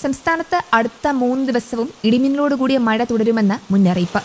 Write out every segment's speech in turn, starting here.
സംസ്ഥാനത്ത് അടുത്ത മൂന്ന് ദിവസവും ഇടിമിന്നലോടുകൂടിയ മഴ തുടരുമെന്ന് മുന്നറിയിപ്പ്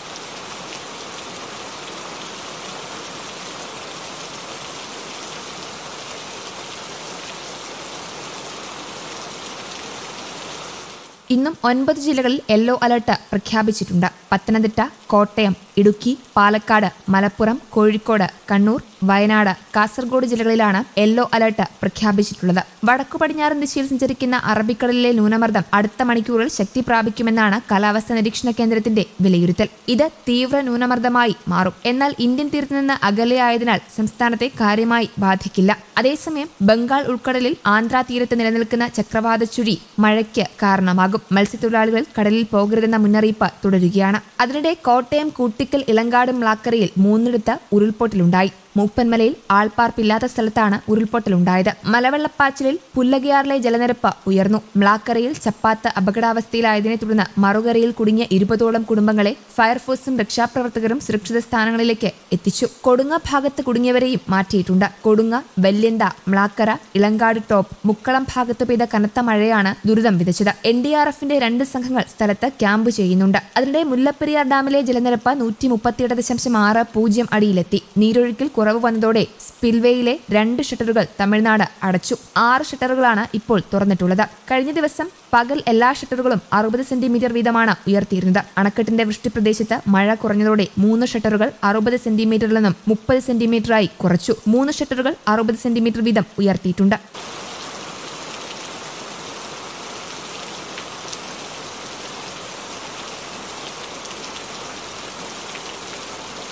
ഇന്നും ഒൻപത് ജില്ലകളിൽ യെല്ലോ അലർട്ട് പ്രഖ്യാപിച്ചിട്ടുണ്ട് പത്തനംതിട്ട കോട്ടയം ഇടുക്കി പാലക്കാട് മലപ്പുറം കോഴിക്കോട് കണ്ണൂർ വയനാട് കാസർഗോഡ് ജില്ലകളിലാണ് യെല്ലോ അലർട്ട് പ്രഖ്യാപിച്ചിട്ടുള്ളത് വടക്കു പടിഞ്ഞാറൻ ദിശയിൽ സഞ്ചരിക്കുന്ന അറബിക്കടലിലെ ന്യൂനമർദ്ദം അടുത്ത മണിക്കൂറിൽ ശക്തി പ്രാപിക്കുമെന്നാണ് കാലാവസ്ഥാ നിരീക്ഷണ കേന്ദ്രത്തിന്റെ വിലയിരുത്തൽ ഇത് തീവ്ര ന്യൂനമർദ്ദമായി മാറും എന്നാൽ ഇന്ത്യൻ തീരത്ത് നിന്ന് അകലെയായതിനാൽ സംസ്ഥാനത്തെ കാര്യമായി ബാധിക്കില്ല അതേസമയം ബംഗാൾ ഉൾക്കടലിൽ ആന്ധ്ര തീരത്ത് നിലനിൽക്കുന്ന ചക്രവാത ചുഴി മഴയ്ക്ക് കാരണമാകും മത്സ്യത്തൊഴിലാളികൾ കടലിൽ പോകരുതെന്ന മുന്നറിയിപ്പ് തുടരുകയാണ് അതിനിടെ കോട്ടയം കൂട്ടിക്കൽ ഇളങ്കാട് മ്ലാക്കരയിൽ മൂന്നിടത്ത് ഉരുൾപൊട്ടലുണ്ടായി മൂപ്പൻമലയിൽ ആൾപ്പാർപ്പില്ലാത്ത സ്ഥലത്താണ് ഉരുൾപൊട്ടലുണ്ടായത് മലവെള്ളപ്പാച്ചിലിൽ പുല്ലകയാറിലെ ജലനിരപ്പ് ഉയർന്നു മ്ലാക്കരയിൽ ചപ്പാത്ത് അപകടാവസ്ഥയിലായതിനെ തുടർന്ന് മറുകരയിൽ കുടുങ്ങിയ ഇരുപതോളം കുടുംബങ്ങളെ ഫയർഫോഴ്സും രക്ഷാപ്രവർത്തകരും സുരക്ഷിത സ്ഥാനങ്ങളിലേക്ക് എത്തിച്ചു കൊടുങ്ങ ഭാഗത്ത് കുടുങ്ങിയവരെയും മാറ്റിയിട്ടുണ്ട് കൊടുങ്ങ വല്യന്ത മ്ലാക്കര ഇളങ്കാട് ടോപ്പ് മുക്കളം ഭാഗത്ത് പെയ്ത കനത്ത മഴയാണ് ദുരിതം വിതച്ചത് എൻ ഡി ആർ എഫിന്റെ രണ്ട് സംഘങ്ങൾ സ്ഥലത്ത് ക്യാമ്പ് ചെയ്യുന്നുണ്ട് അതിനിടെ മുല്ലപ്പെരിയാർ ഡാമിലെ ജലനിരപ്പ് നൂറ്റി മുപ്പത്തിയെട്ട് ദശാംശം ആറ് പൂജ്യം അടിയിലെത്തി നീരൊഴുക്കിൽ കുറവ് വന്നതോടെ സ്പിൽവേയിലെ രണ്ട് ഷട്ടറുകൾ തമിഴ്നാട് അടച്ചു ആറ് ഷട്ടറുകളാണ് ഇപ്പോൾ തുറന്നിട്ടുള്ളത് കഴിഞ്ഞ ദിവസം പകൽ എല്ലാ ഷട്ടറുകളും അറുപത് സെന്റിമീറ്റർ വീതമാണ് ഉയർത്തിയിരുന്നത് അണക്കെട്ടിന്റെ വൃഷ്ടിപ്രദേശത്ത് മഴ കുറഞ്ഞതോടെ മൂന്ന് ഷട്ടറുകൾ അറുപത് സെന്റിമീറ്ററിൽ നിന്നും മുപ്പത് സെന്റിമീറ്ററായി കുറച്ചു മൂന്ന് ഷട്ടറുകൾ അറുപത് സെന്റിമീറ്റർ വീതം ഉയർത്തിയിട്ടുണ്ട്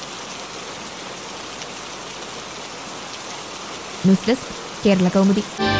ന്യൂസ് ഡെസ്ക് കേരള കൗമുദി